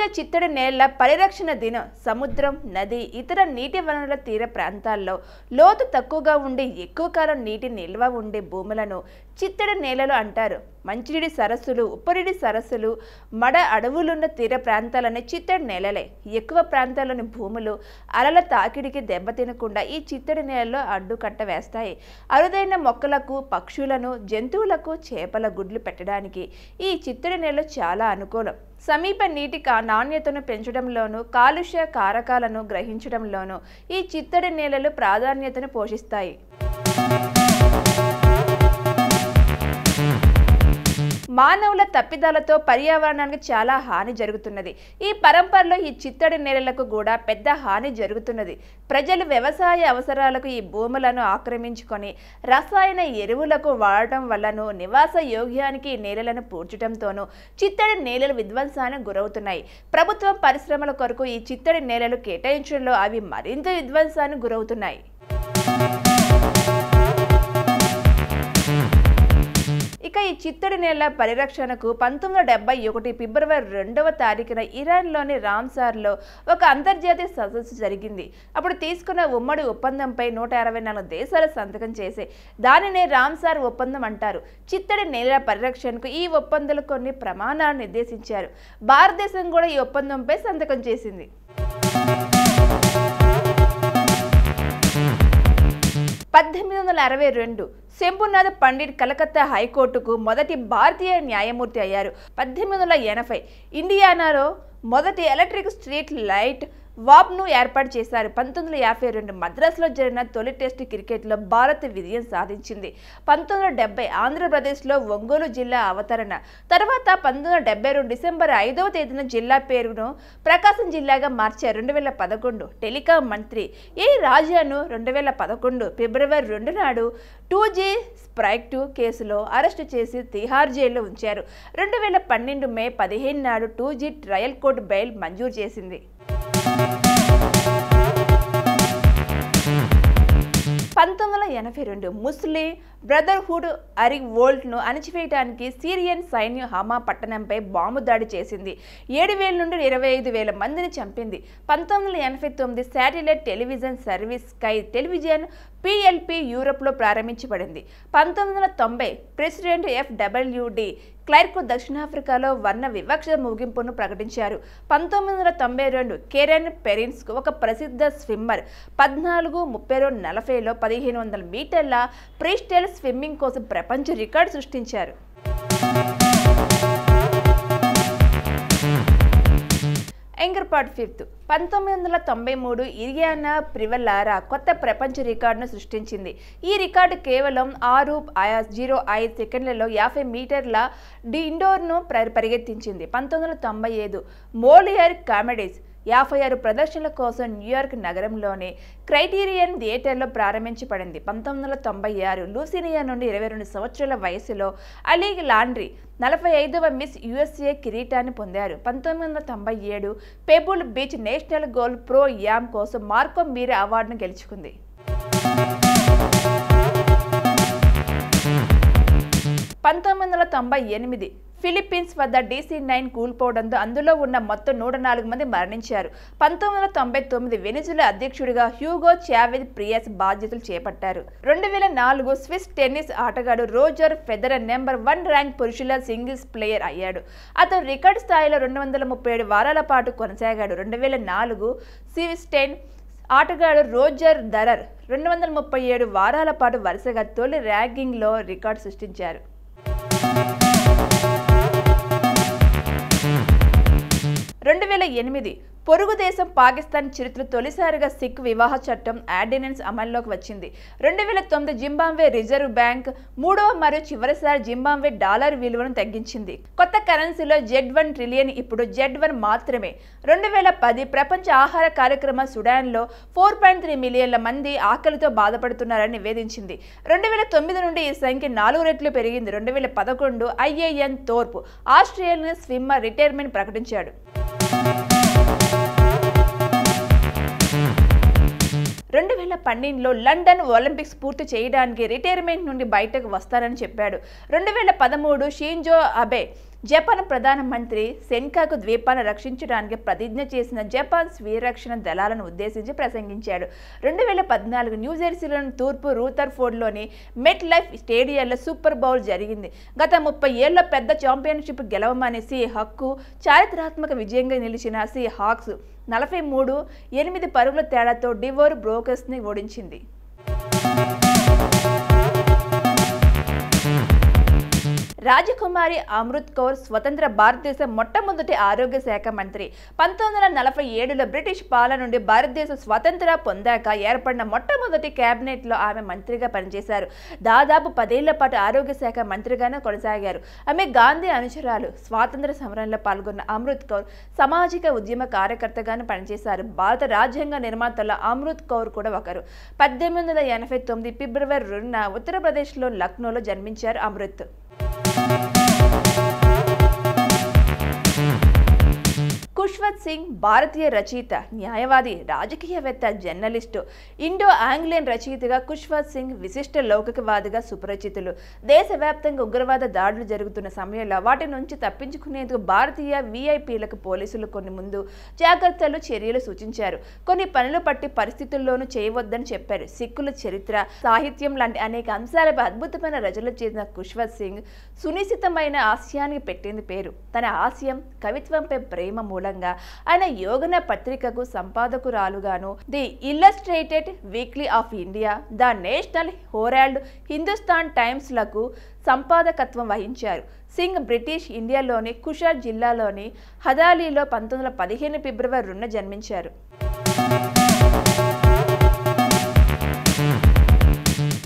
చిత్తడి నేల పరిరక్షణ దినం సముద్రం నది ఇతర నీటి వనరుల తీర ప్రాంతాల్లో లోతు తక్కువగా ఉండి ఎక్కువ కాలం నీటి నిల్వ ఉండే భూములను చిత్తడి నేలలు అంటారు మంచినీటి సరస్సులు ఉప్పనీటి సరస్సులు మడ అడవులున్న తీర ప్రాంతాలని చిత్తడి నేలలే ఎక్కువ ప్రాంతాల్లోని భూములు అలల తాకిడికి దెబ్బతినకుండా ఈ చిత్తడి నేలలో అడ్డుకట్ట వేస్తాయి అరుదైన మొక్కలకు పక్షులను జంతువులకు చేపల గుడ్లు పెట్టడానికి ఈ చిత్తడి నేలలు చాలా అనుకూలం సమీప నీటి కా- నాణ్యతను పెంచడంలోనూ కాలుష్య కారకాలను గ్రహించడంలోనూ ఈ చిత్తడి నేలలు ప్రాధాన్యతను పోషిస్తాయి మానవుల తప్పిదాలతో పర్యావరణానికి చాలా హాని జరుగుతున్నది ఈ పరంపరలో ఈ చిత్తడి నేలలకు కూడా పెద్ద హాని జరుగుతున్నది ప్రజలు వ్యవసాయ అవసరాలకు ఈ భూములను ఆక్రమించుకొని రసాయన ఎరువులకు వాడటం వల్లను నివాస యోగ్యానికి ఈ నేలలను పూడ్చడంతోనూ చిత్తడి నేలలు విధ్వంసానికి గురవుతున్నాయి ప్రభుత్వం పరిశ్రమల కొరకు ఈ చిత్తడి నేలలు కేటాయించడంలో అవి మరింత విధ్వంసానికి గురవుతున్నాయి ఇక ఈ చిత్తడి నేల పరిరక్షణకు పంతొమ్మిది వందల డెబ్బై ఒకటి ఫిబ్రవరి రెండవ తారీఖున ఇరాన్లోని రామ్సార్లో ఒక అంతర్జాతీయ సదస్సు జరిగింది అప్పుడు తీసుకున్న ఉమ్మడి ఒప్పందంపై నూట అరవై నాలుగు దేశాలు సంతకం చేసే దానినే రామ్సార్ ఒప్పందం అంటారు చిత్తడి నేల పరిరక్షణకు ఈ ఒప్పందాలు కొన్ని ప్రమాణాలు నిర్దేశించారు భారతదేశం కూడా ఈ ఒప్పందంపై సంతకం చేసింది పద్దెనిమిది వందల అరవై రెండు శంభునాథ్ పండిట్ కలకత్తా హైకోర్టుకు మొదటి భారతీయ న్యాయమూర్తి అయ్యారు పద్దెనిమిది వందల ఎనభై ఇండియానాలో మొదటి ఎలక్ట్రిక్ స్ట్రీట్ లైట్ వాబ్ను ఏర్పాటు చేశారు పంతొమ్మిది వందల యాభై రెండు మద్రాసులో జరిగిన తొలి టెస్ట్ క్రికెట్లో భారత్ విజయం సాధించింది పంతొమ్మిది వందల డెబ్బై ఆంధ్రప్రదేశ్లో ఒంగోలు జిల్లా అవతరణ తర్వాత పంతొమ్మిది వందల డెబ్బై రెండు డిసెంబర్ ఐదవ తేదీన జిల్లా పేరును ప్రకాశం జిల్లాగా మార్చారు రెండు వేల పదకొండు టెలికాం మంత్రి ఏ రాజాను రెండు వేల పదకొండు ఫిబ్రవరి రెండు నాడు టూ జీ స్ప్రైక్టు కేసులో అరెస్టు చేసి తిహార్ జైల్లో ఉంచారు రెండు వేల పన్నెండు మే పదిహేను నాడు two G trial court bail మంజూరు చేసింది పంతొమ్మిది వందల ఎనభై రెండు ముస్లిం బ్రదర్హుడ్ అరి వోల్ట్ను అణిచివేయడానికి సిరియన్ సైన్యం హమా పట్టణంపై బాంబు దాడి చేసింది ఏడు వేల నుండి ఇరవై ఐదు వేల మందిని చంపింది పంతొమ్మిది వందల ఎనభై తొమ్మిది satellite television service sky television PLC యూరోప్లో ప్రారంభించబడింది పంతొమ్మిది వందల తొంభై ప్రెసిడెంట్ ఎఫ్డబ్ల్యూడి క్లైర్క్ దక్షిణాఫ్రికాలో వర్ణ వివక్ష ముగింపును ప్రకటించారు పంతొమ్మిది వందల తొంభై రెండు కెరెన్ పెరిన్స్ ఒక ప్రసిద్ధ స్విమ్మర్ పద్నాలుగు ముప్పై రెండు నలభైలో పదిహేను వందల మీటర్ల ప్రీస్టైల్ స్విమ్మింగ్ కోసం ప్రపంచ రికార్డు సృష్టించారు ఎంగర్పాట్ ఫిఫ్త్ పంతొమ్మిది వందల తొంభై మూడు ఇరియానా ప్రివల్లారా కొత్త ప్రపంచ రికార్డును సృష్టించింది ఈ రికార్డు కేవలం ఆరు ఆయా- జీరో ఐదు సెకండ్లలో యాభై మీటర్ల డి ఇండోర్ను ప్ర- పరిగెత్తించింది పంతొమ్మిది వందల తొంభై ఐదు మోలియర్ కామెడీస్ యాభై ఆరు ప్రదర్శనల కోసం న్యూయార్క్ నగరంలోని క్రైటీరియన్ థియేటర్లో ప్రారంభించబడింది పంతొమ్మిది వందల తొంభై ఆరు లూసినియా నుండి ఇరవై రెండు సంవత్సరాల వయసులో అలీ లాండ్రీ నలభై ఐదవ మిస్ యుఎస్ఏ కిరీటాన్ని పొందారు పంతొమ్మిది వందల తొంభై ఏడు పెబుల్ బీచ్ నేషనల్ గోల్ ప్రో యామ్ కోసం మార్కో మీరా అవార్డును గెలుచుకుంది పంతొమ్మిది వందల తొంభై ఎనిమిది ఫిలిప్పీన్స్ వద్ద డీసీ నైన్ కూల్పోవడంతో అందులో ఉన్న మొత్తం నూట నాలుగు మంది మరణించారు పంతొమ్మిది వందల తొంభై తొమ్మిది వెనిజులా అధ్యక్షుడిగా హ్యూగో చావెజ్ ప్రియాస్ బాధ్యతలు చేపట్టారు రెండు వేల నాలుగు స్విస్ టెన్నిస్ ఆటగాడు Roger Federer number one rank పురుషుల సింగిల్స్ ప్లేయర్ అయ్యాడు అతను రికార్డ్ స్థాయిలో రెండు వందల ముప్పై ఏడు వారాల పాటు కొనసాగాడు రెండు వేల నాలుగు స్విస్ టెన్ ఆటగాడు రోజర్ దరర్ రెండు వందల ముప్పై ఏడు వారాల పాటు వరుసగా తొలి ర్యాంకింగ్లో రికార్డు సృష్టించారు రెండు వేల ఎనిమిది పొరుగు దేశం పాకిస్తాన్ చరిత్ర తొలిసారిగా సిక్ వివాహ చట్టం ఆర్డినెన్స్ అమల్లోకి వచ్చింది రెండు వేల తొమ్మిది జింబాబ్వే రిజర్వ్ బ్యాంక్ మూడవ మరియు చివరిసారి జింబాబ్వే డాలర్ విలువను తగ్గించింది కొత్త కరెన్సీలో జెడ్ వన్ ట్రిలియన్ ఇప్పుడు జెడ్ వన్ మాత్రమే రెండు వేల పది ప్రపంచ ఆహార కార్యక్రమ సుడాన్లో ఫోర్ పాయింట్ త్రీ మిలియన్ల మంది ఆకలితో బాధపడుతున్నారని నివేదించింది రెండు వేల తొమ్మిది నుండి ఈ సంఖ్య నాలుగు రెట్లు పెరిగింది రెండు వేల పదకొండు Ian Thorpe Australian swimmer retirement ప్రకటించాడు రెండు వేల పన్నెండులో లండన్ ఒలింపిక్స్ పూర్తి చేయడానికి రిటైర్మెంట్ నుండి బయటకు వస్తానని చెప్పాడు రెండు వేల పదమూడు షీంజో అబే జపాన్ ప్రధానమంత్రి సెన్కాకు ద్వీపాన్ని రక్షించడానికి ప్రతిజ్ఞ చేసిన జపాన్ స్వీయరక్షణ దళాలను ఉద్దేశించి ప్రసంగించాడు రెండు వేల పద్నాలుగు న్యూజెర్సీలోని తూర్పు రూథర్ఫోర్డ్లోని మెట్ లైఫ్ స్టేడియంలో సూపర్ బౌల్ జరిగింది గత ముప్పై ఏళ్ల పెద్ద ఛాంపియన్షిప్ గెలవమని సి హక్కు చారిత్రాత్మక విజయంగా నిలిచిన సి హాక్స్ నలభై మూడు ఎనిమిది పరుగుల తేడాతో డివోర్ బ్రోకర్స్ని ఓడించింది రాజకుమారి అమృత్ కౌర్ స్వతంత్ర భారతదేశ మొట్టమొదటి ఆరోగ్య శాఖ మంత్రి పంతొమ్మిది వందల నలభై ఏడులో బ్రిటిష్ పాలన నుండి భారతదేశ స్వతంత్ర పొందాక ఏర్పడిన మొట్టమొదటి కేబినెట్లో ఆమె మంత్రిగా పనిచేశారు దాదాపు పదేళ్ల పాటు ఆరోగ్య శాఖ మంత్రిగానే కొనసాగారు ఆమె గాంధీ అనుచరాలు స్వాతంత్ర సమరంలో పాల్గొన్న అమృత్ కౌర్ సామాజిక ఉద్యమ కార్యకర్తగాను పనిచేశారు భారత రాజ్యాంగ నిర్మాతల్లో అమృత్ కౌర్ కూడా ఒకరు పద్దెనిమిది వందల ఎనభై తొమ్మిది ఫిబ్రవరి రెండున ఉత్తరప్రదేశ్లో లక్నోలో జన్మించారు అమృత్ కుష్వత్ సింగ్ భారతీయ రచయిత న్యాయవాది రాజకీయవేత్త జర్నలిస్టు ఇండో ఆంగ్లియన్ రచయితగా కుష్వత్ సింగ్ విశిష్ట లౌకికవాదిగా సుపరిచితులు దేశవ్యాప్తంగా ఉగ్రవాద దాడులు జరుగుతున్న సమయంలో వాటి నుంచి తప్పించుకునేందుకు భారతీయ వీఐపీలకు పోలీసులు కొన్ని ముందు జాగ్రత్తలు చర్యలు సూచించారు కొన్ని పనులు పట్టి పరిస్థితుల్లోనూ చేయవద్దని చెప్పారు సిక్కుల చరిత్ర సాహిత్యం లాంటి అనేక అంశాలపై అద్భుతమైన రచనలు చేసిన కుష్వత్ సింగ్ సునిశ్చితమైన ఆశయానికి పెట్టింది పేరు తన ఆశయం కవిత్వంపై ప్రేమ మూలంగా ఆయన యోగన పత్రికకు సంపాదకురాలుగాను the Illustrated Weekly of India the National Herald Hindustan టైమ్స్లకు సంపాదకత్వం వహించారు సింగ్ బ్రిటిష్ ఇండియాలోని కుషార్ జిల్లాలోని హదాలీలో పంతొమ్మిది వందల పదిహేను ఫిబ్రవరి రెండున జన్మించారు